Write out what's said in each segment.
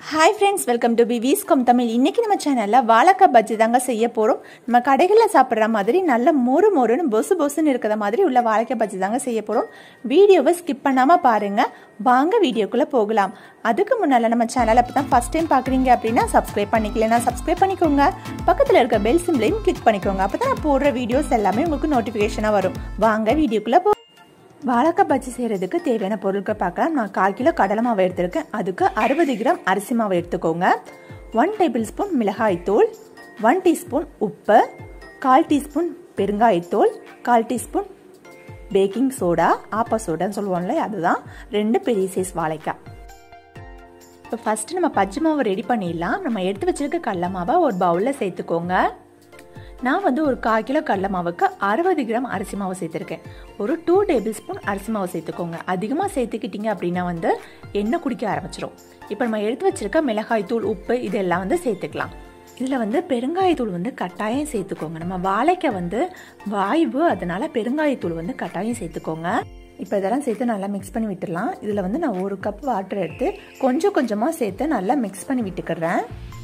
hi friends welcome to பிவிஸ் கொம் தமிழ் இன்னைக்கு நம்ம சேனலில் வாழைக்காய் பஜ்ஜி தாங்க செய்ய போகிறோம் நம்ம கடைகளில் சாப்பிட்ற மாதிரி நல்ல மொறு மொறுன்னு பொசு பொசுன்னு இருக்கிற மாதிரி உள்ள வாழைக்காய் பஜ்ஜி தாங்க செய்ய போகிறோம் வீடியோவை ஸ்கிப் பண்ணாமல் பாருங்கள் வாங்க வீடியோக்குள்ளே போகலாம் அதுக்கு முன்னால் நம்ம சேனலை இப்போ தான் ஃபஸ்ட் டைம் பார்க்குறீங்க அப்படின்னா சப்ஸ்கிரைப் பண்ணிக்கலனா சப்ஸ்கிரைப் பண்ணிக்கோங்க பக்கத்தில் இருக்க பெல் சிம்லையும் கிளிக் பண்ணிக்கோங்க அப்போ தான் நான் போடுற வீடியோஸ் எல்லாமே உங்களுக்கு நோட்டிஃபிகேஷனாக வரும் வாங்க வீடியோக்குள்ளே போ வாழைக்காய் பஜ்ஜி செய்கிறதுக்கு தேவையான பொருட்கள் பார்க்கலாம் நான் கால் கிலோ கடலை மாவு எடுத்திருக்கேன் அதுக்கு அறுபது கிராம் அரிசி மாவு எடுத்துக்கோங்க ஒன் டேபிள் ஸ்பூன் மிளகாய்த்தூள் ஒன் டீஸ்பூன் உப்பு கால் டீஸ்பூன் பெருங்காயத்தூள் கால் டீஸ்பூன் பேக்கிங் சோடா ஆப்பா சோடான்னு சொல்லுவோம்ல அதுதான் ரெண்டு பெரிய சைஸ் வாழைக்காய் இப்போ ஃபஸ்ட்டு நம்ம பஜ்ஜி மாவு ரெடி பண்ணிடலாம் நம்ம எடுத்து வச்சிருக்க கடல மாவை ஒரு பவுலில் சேர்த்துக்கோங்க நான் வந்து ஒரு கால் கிலோ கடலை மாவுக்கு அறுபது கிராம் அரிசி மாவு சேர்த்துருக்கேன் ஒரு டூ டேபிள் ஸ்பூன் அரிசி மாவு சேர்த்துக்கோங்க அதிகமாக சேர்த்துக்கிட்டீங்க அப்படின்னா வந்து எண்ணெய் குடிக்க ஆரம்பிச்சிடும் இப்போ நம்ம எடுத்து வச்சிருக்க மிளகாய் தூள் உப்பு இதெல்லாம் வந்து சேர்த்துக்கலாம் இதில் வந்து பெருங்காயத்தூள் வந்து கட்டாயம் சேர்த்துக்கோங்க நம்ம வாழைக்காய் வந்து வாய்வு அதனால பெருங்காயத்தூள் வந்து கட்டாயம் சேர்த்துக்கோங்க இப்போ இதெல்லாம் சேர்த்து நல்லா மிக்ஸ் பண்ணி விட்டுடலாம் இதில் வந்து நான் ஒரு கப் வாட்டர் எடுத்து கொஞ்சம் கொஞ்சமாக சேர்த்து நல்லா மிக்ஸ் பண்ணி விட்டுக்கிறேன்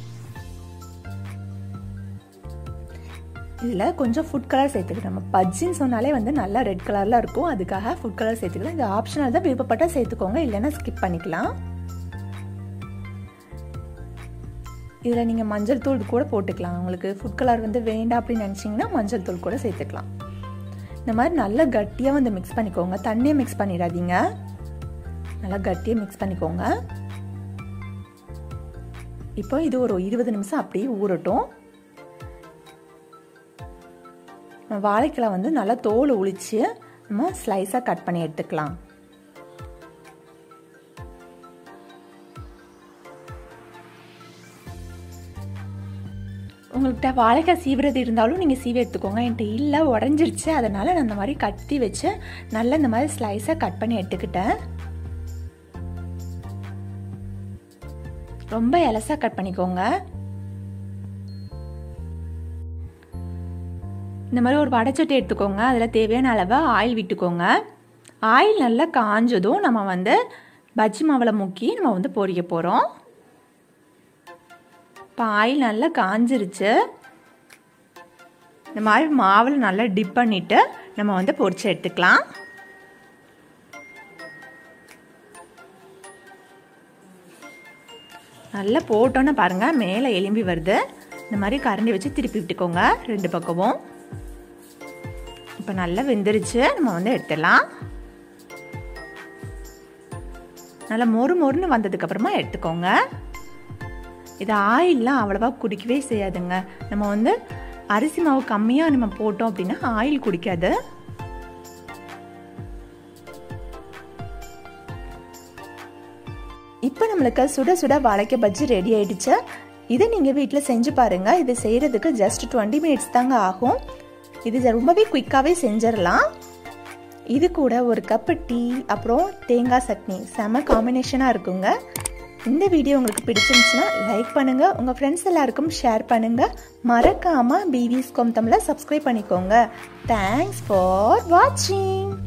இதில் கொஞ்சம் ஃபுட் கலர் சேர்த்துக்கலாம் நம்ம பஜ்ஜின்னு சொன்னாலே வந்து நல்லா ரெட் கலரில் இருக்கும் அதுக்காக ஃபுட் கலர் சேர்த்துக்கலாம் இது ஆப்ஷனல் தான் விருப்பப்பட்டால் சேர்த்துக்கோங்க இல்லைன்னா ஸ்கிப் பண்ணிக்கலாம் இதில் நீங்கள் மஞ்சள் தூள் கூட போட்டுக்கலாம் உங்களுக்கு ஃபுட் கலர் வந்து வேண்டாம் அப்படின்னு நினச்சிங்கன்னா மஞ்சள் தூள் கூட சேர்த்துக்கலாம் இந்த மாதிரி நல்லா கட்டியாக வந்து மிக்ஸ் பண்ணிக்கோங்க தண்ணியை மிக்ஸ் பண்ணிடாதீங்க நல்லா கட்டியாக மிக்ஸ் பண்ணிக்கோங்க இப்போ இது ஒரு இருபது நிமிஷம் அப்படியே ஊறட்டும் வாழைக்காய் வந்து நல்லா தோல் உளிச்சு நம்ம ஸ்லைஸாக கட் பண்ணி எடுத்துக்கலாம் உங்கள்கிட்ட வாழைக்காய் சீவுறது இருந்தாலும் நீங்கள் சீவி எடுத்துக்கோங்க என்கிட்ட இல்லை உடஞ்சிருச்சு அதனால் நான் அந்த மாதிரி கட்டி வச்சு நல்லா இந்த மாதிரி ஸ்லைஸாக கட் பண்ணி எடுத்துக்கிட்டேன் ரொம்ப எலசாக கட் பண்ணிக்கோங்க இந்த மாதிரி ஒரு வடைச்சட்டி எடுத்துக்கோங்க அதில் தேவையான அளவு ஆயில் விட்டுக்கோங்க ஆயில் நல்லா காஞ்சதும் நம்ம வந்து பஜ்ஜி மாவில் முக்கி நம்ம வந்து பொரிக்க போகிறோம் இப்போ ஆயில் நல்லா காஞ்சிருச்சு இந்த மாதிரி மாவில் நல்லா டிப் பண்ணிவிட்டு நம்ம வந்து பொரிச்சு எடுத்துக்கலாம் நல்லா போட்டோன்னு பாருங்கள் மேலே எலும்பி வருது இந்த மாதிரி கரண்டி வச்சு திருப்பி விட்டுக்கோங்க ரெண்டு பக்கமும் இப்போ நல்லா வெந்துருச்சு நம்ம வந்து எடுத்துடலாம் நல்லா மொறு மொறுன்னு வந்ததுக்கப்புறமா எடுத்துக்கோங்க இது ஆயிலெலாம் அவ்வளோவா குடிக்கவே செய்யாதுங்க நம்ம வந்து அரிசி மாவு கம்மியாக நம்ம போட்டோம் அப்படின்னா ஆயில் குடிக்காது இப்போ நம்மளுக்கு சுட சுட வாழைக்காய் பஜ்ஜி ரெடி ஆயிடுச்சு இதை நீங்கள் வீட்டில் செஞ்சு பாருங்கள் இது செய்கிறதுக்கு ஜஸ்ட் டுவெண்ட்டி மினிட்ஸ் தாங்க ஆகும் இது ரொம்பவே குயிக்காகவே செஞ்சிடலாம் இது கூட ஒரு கப்பு டீ அப்புறம் தேங்காய் சட்னி செம காம்பினேஷனாக இருக்குங்க இந்த வீடியோ உங்களுக்கு பிடிச்சிருந்துச்சுன்னா லைக் பண்ணுங்கள் உங்கள் ஃப்ரெண்ட்ஸ் எல்லாருக்கும் ஷேர் பண்ணுங்கள் மறக்காமல் பிவிஸ் கோம் தமிழை சப்ஸ்கிரைப் பண்ணிக்கோங்க தேங்க்ஸ் ஃபார் வாட்சிங்